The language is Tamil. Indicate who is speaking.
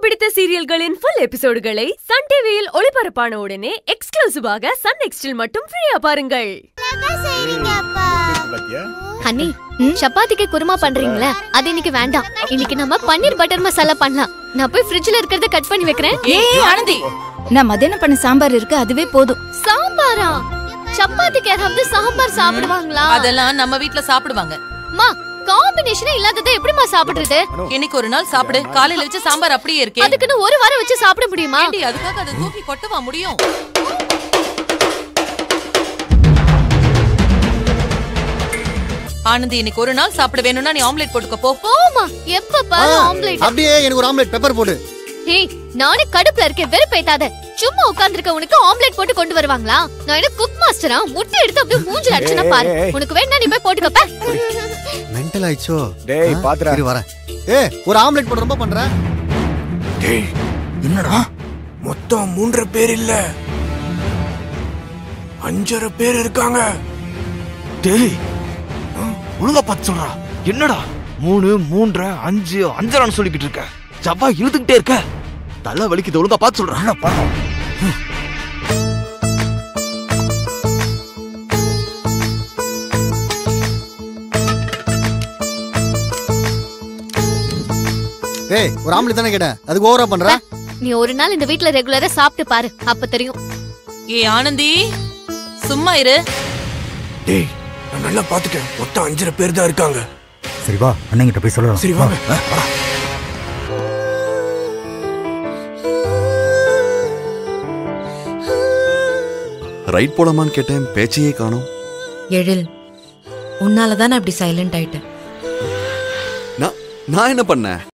Speaker 1: பிடித்த சீரியல்களின் ஃபுல் எபிசோடுகளை சன் டிவியில் ஒளிபரப்பான உடனே எக்ஸ்க்ளூசிவாக சன் நெக்ஸ்டில் மட்டும் ஃப்ரீயா பாருங்கள்
Speaker 2: ஹனி சப்பாத்திக்கு குருமா பண்றீங்களே அது இன்னைக்கு வேண்டாம் இன்னைக்கு நம்ம பன்னீர் பட்டர் மசாலா பண்ணலாம் நான் போய் ஃப்ரிட்ஜ்ல இருக்கிறத கட் பண்ணி வைக்கிறேன்
Speaker 3: ஏய் ஆனந்தி
Speaker 4: நான் மத்தியானம் பண்ண சாம்பார் இருக்கு அதுவே போதும்
Speaker 2: சாம்பாரா சப்பாத்திக்கு யாராவது சாம்பார் சாப்பிடுவாங்களா
Speaker 3: அதெல்லாம் நம்ம வீட்ல சாப்பிடுவாங்க
Speaker 2: மா காம்பினேஷனே இல்லாததை எப்படிமா சாப்பிடுறது
Speaker 3: இன்னைக்கு ஒரு நாள் சாப்பிடு காலையில வச்ச சாம்பார் அப்படியே இருக்கே
Speaker 2: அதுக்குன்னு ஒரு வாரம் வச்சு சாப்பிட முடியுமா
Speaker 3: ஏண்டி, அதுக்காக அதை தூக்கி கொட்டவா முடியும் ஆனந்தி இன்னைக்கு ஒரு நாள் சாப்பிட வேணும்னா நீ ஆம்லெட் போட்டுக்க போ
Speaker 2: போமா எப்ப பாரு ஆம்லெட்
Speaker 5: அப்படியே எனக்கு ஒரு ஆம்லெட் பெப்பர் போடு
Speaker 2: ஏய் நானே கடுப்புல இருக்கேன் வெறுப்பேத்தாத சும்மா உட்கார்ந்திருக்க உனக்கு ஆம்லெட் போட்டு கொண்டு வருவாங்களா நான் என்ன குக் மாஸ்டரா முட்டை எடுத்து அப்படியே மூஞ்சில அடிச்சுனா பாரு உனக்கு வேணா நீ போய் போட்டுக்கப்ப
Speaker 5: மென்டல் ஆயிடுச்சோ
Speaker 6: டேய்,
Speaker 5: ஆ?
Speaker 6: பாத்துடா.
Speaker 5: இரு வரேன் ஏ ஒரு ஆம்லெட் போட ரொம்ப பண்ற
Speaker 6: டேய் என்னடா மொத்தம் மூன்றரை பேர் இல்ல அஞ்சரை பேர் இருக்காங்க
Speaker 7: டேய் ஒழுங்கா பார்த்து சொல்றா என்னடா மூணு மூன்றரை அஞ்சு அஞ்சரான்னு சொல்லிக்கிட்டு இருக்க ஜவ்வா இழுத்துக்கிட்டே இருக்க தலை வலிக்குது ஒழுங்கா பார்த்து சொல்றா
Speaker 6: என்ன பண்ணோம்
Speaker 5: ஏய் ஒரு ஆம்லெட் தானே கேட்டேன் அதுக்கு ஓவரா பண்ற
Speaker 2: நீ ஒரு நாள் இந்த வீட்ல ரெகுலரா சாப்பிட்டு பாரு அப்ப தெரியும்
Speaker 3: ஏ ஆனந்தி சும்மா இரு
Speaker 6: டேய் நான் நல்லா பாத்துட்டேன் மொத்தம் அஞ்சரை பேர் தான் இருக்காங்க
Speaker 8: சரி வா அண்ணங்கிட்ட போய் சொல்லலாம்
Speaker 6: சரி வாங்க
Speaker 9: ரைட் போலாமான்னு கேட்டேன் பேச்சையே காணோம்
Speaker 10: எழில் உன்னால தானே அப்படி சைலண்ட் ஆயிட்டேன்
Speaker 9: நான் நான் என்ன பண்ணேன்